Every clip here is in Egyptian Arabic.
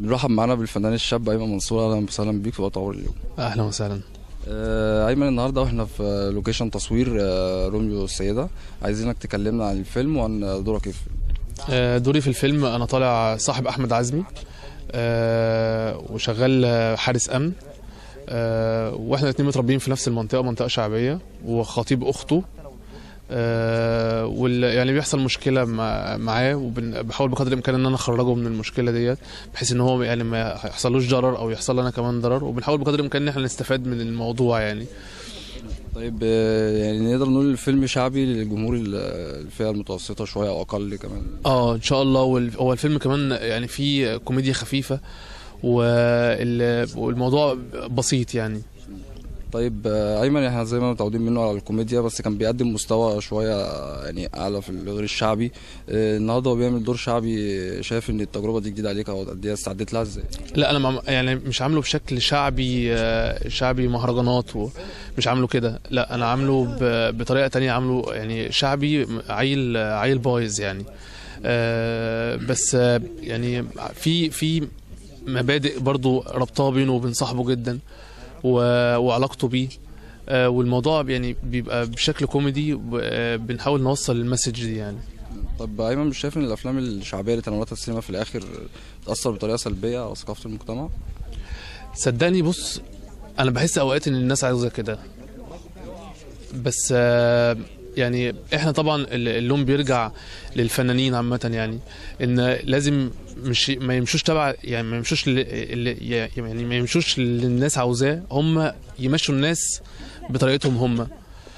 بنرحب معانا بالفنان الشاب ايمن منصور اهلا وسهلا بيك في وقت اليوم اهلا وسهلا آه، ايمن النهارده واحنا في لوكيشن تصوير آه، روميو السيده عايزينك تكلمنا عن الفيلم وعن دورك ايه في الفيلم آه، دوري في الفيلم انا طالع صاحب احمد عزمي آه، وشغال آه، حارس امن آه، واحنا الاثنين متربيين في نفس المنطقه منطقه شعبيه وخطيب اخته آه، وال يعني بيحصل مشكله مع- معاه وبحاول بقدر الامكان ان انا اخرجه من المشكله ديت بحيث ان هو يعني ما يحصلوش ضرر او يحصل لنا كمان ضرر وبنحاول بقدر الامكان ان احنا نستفاد من الموضوع يعني طيب آه، يعني نقدر نقول الفيلم شعبي للجمهور ال- الفئه المتوسطه شويه او اقل كمان اه ان شاء الله وال- هو الفيلم كمان يعني فيه كوميديا خفيفه وال- والموضوع بسيط يعني طيب آه، ايمن احنا زي ما متعودين منه على الكوميديا بس كان بيقدم مستوى شويه آه، يعني اعلى في غير الشعبي آه، النهارده هو بيعمل دور شعبي شايف ان التجربه دي جديده عليك او قد ايه استعديت لها ازاي لا انا مع- يعني مش عامله بشكل شعبي آه، شعبي مهرجانات ومش عامله كده لا انا عامله ب- بطريقه تانية عامله يعني شعبي عيل عيل بايظ يعني آه، بس آه، يعني في في مبادئ برضو ربطها بينه وبين صاحبه جدا و- وعلاقته بيه آه، والموضوع يعني بيبقى بشكل كوميدي و- آه، بنحاول نوصل المسج دي يعني طب ايمن مش شايف ان الافلام الشعبيه اللي تناولتها السينما في الاخر تاثر بطريقه سلبيه على ثقافه المجتمع صدقني بص انا بحس اوقات ان الناس عاوزه كده بس آه، يعني احنا طبعا ال- اللوم بيرجع للفنانين عامه يعني ان لازم مش ما يمشوش تبع يعني ما يمشوش ل- ل- يعني ما يمشوش اللي الناس عاوزاه هم يمشوا الناس بطريقتهم هم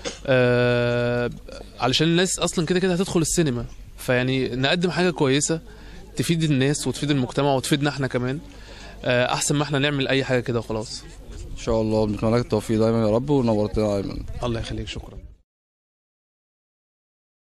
آه علشان الناس اصلا كده كده هتدخل السينما فيعني نقدم حاجه كويسه تفيد الناس وتفيد المجتمع وتفيدنا احنا كمان آه، احسن ما احنا نعمل اي حاجه كده وخلاص ان شاء الله بنتمنى لك التوفيق دايما يا رب ونورتنا يا ايمن الله يخليك شكرا